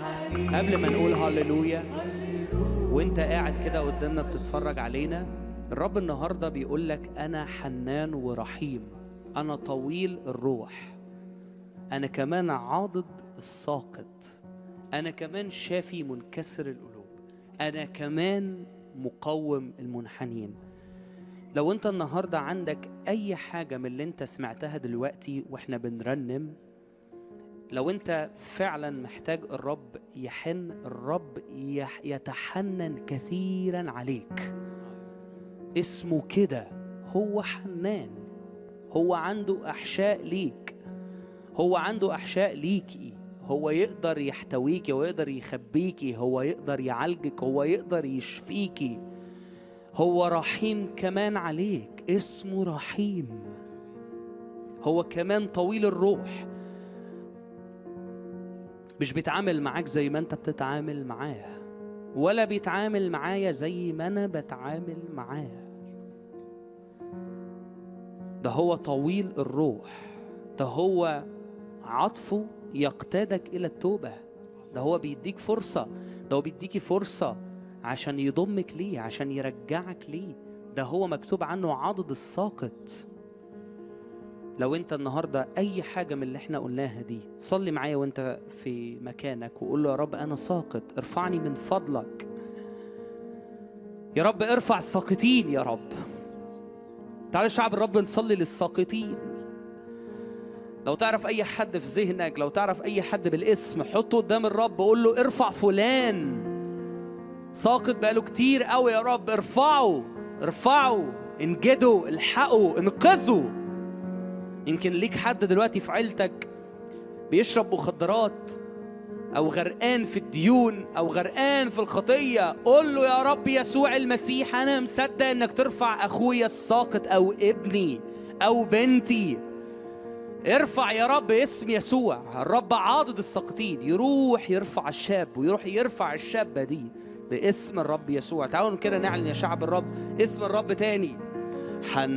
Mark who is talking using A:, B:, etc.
A: قبل ما نقول هللويا وانت قاعد كده قدامنا بتتفرج علينا الرب النهارده بيقول لك انا حنان ورحيم انا طويل الروح انا كمان عاضد الساقط انا كمان شافي منكسر القلوب انا كمان مقوم المنحنين لو انت النهارده عندك اي حاجه من اللي انت سمعتها دلوقتي واحنا بنرنم لو انت فعلا محتاج الرب يحن الرب يح- يتحنن كثيرا عليك اسمه كده هو حنان هو عنده احشاء ليك هو عنده احشاء ليكي هو يقدر يحتويكي هو يقدر يخبيكي هو يقدر يعالجك هو يقدر يشفيكي هو رحيم كمان عليك اسمه رحيم هو كمان طويل الروح مش بيتعامل معاك زي ما انت بتتعامل معاه ولا بيتعامل معايا زي ما انا بتعامل معاه ده هو طويل الروح ده هو عطفه يقتادك الى التوبه ده هو بيديك فرصه ده هو بيديكي فرصه عشان يضمك ليه عشان يرجعك ليه ده هو مكتوب عنه عضد الساقط لو انت النهارده اي حاجه من اللي احنا قلناها دي صلي معايا وانت في مكانك وقول له يا رب انا ساقط ارفعني من فضلك يا رب ارفع الساقطين يا رب تعالى شعب الرب نصلي للساقطين لو تعرف اي حد في ذهنك لو تعرف اي حد بالاسم حطه قدام الرب قول له ارفع فلان ساقط بقاله كتير قوي يا رب ارفعه ارفعه انجدوا الحقوا انقذوا يمكن ليك حد دلوقتي في عيلتك بيشرب مخدرات او غرقان في الديون او غرقان في الخطيه قول له يا رب يسوع المسيح انا مصدق انك ترفع اخويا الساقط او ابني او بنتي ارفع يا رب اسم يسوع الرب عاضد الساقطين يروح يرفع الشاب ويروح يرفع الشابه دي باسم الرب يسوع تعالوا كده نعلن يا شعب الرب اسم الرب تاني حن